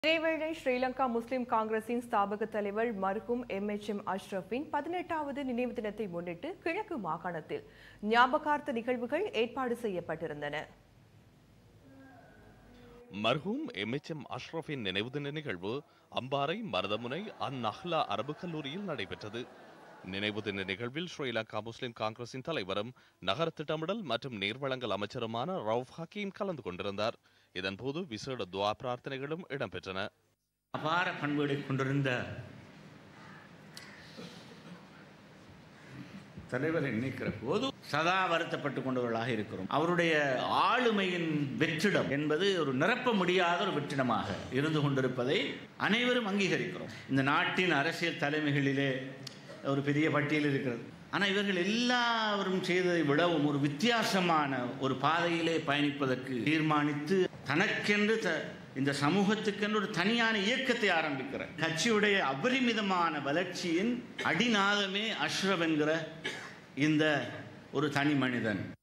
இதேவேளை ஸ்ரீலங்கா முஸ்லிம் காங்கிரசின் ஸ்தாபக தலைவர் மர்ஹூம் எம் எச் எம் அஷ்ரஃபின் பதினெட்டாவது நினைவு தினத்தை முன்னிட்டு கிழக்கு மாகாணத்தில் ஞாபகார்த்த நிகழ்வுகள் ஏற்பாடு செய்யப்பட்டிருந்தன மர்ஹூம் எம்எச்எம் அஷ்ரஃபின் நினைவு தின நிகழ்வு அம்பாறை மருதமுனை அந்நஹ்லா அரபு கல்லூரியில் நடைபெற்றது நினைவு தின நிகழ்வில் ஸ்ரீலங்கா முஸ்லிம் காங்கிரசின் தலைவரும் நகர திட்டமிடல் மற்றும் நீர்வளங்கள் அமைச்சருமான ரவுஃப் ஹக்கீம் கலந்து கொண்டிருந்தார் இதன்போது விசேட துவா பிரார்த்தனைகளும் இடம்பெற்றன அபார பண்புகளை கொண்டிருந்த தலைவரை நினைக்கிற போது சதா வருத்தப்பட்டு கொண்டவர்களாக இருக்கிறோம் அவருடைய ஆளுமையின் வெற்றிடம் என்பது ஒரு நிரப்ப முடியாத ஒரு வெற்றிடமாக இருந்து கொண்டிருப்பதை அனைவரும் அங்கீகரிக்கிறோம் இந்த நாட்டின் அரசியல் தலைமைகளிலே ஒரு பெரிய பட்டியல் இருக்கிறது ஆனால் இவர்கள் எல்லாரும் செய்ததை விடவும் ஒரு வித்தியாசமான ஒரு பாதையிலே பயணிப்பதற்கு தீர்மானித்து தனக்கென்று த இந்த சமூகத்துக்கென்று ஒரு தனியான இயக்கத்தை ஆரம்பிக்கிற கட்சியுடைய அபரிமிதமான வளர்ச்சியின் அடிநாதமே அஷ்ரப் என்கிற இந்த ஒரு தனி மனிதன்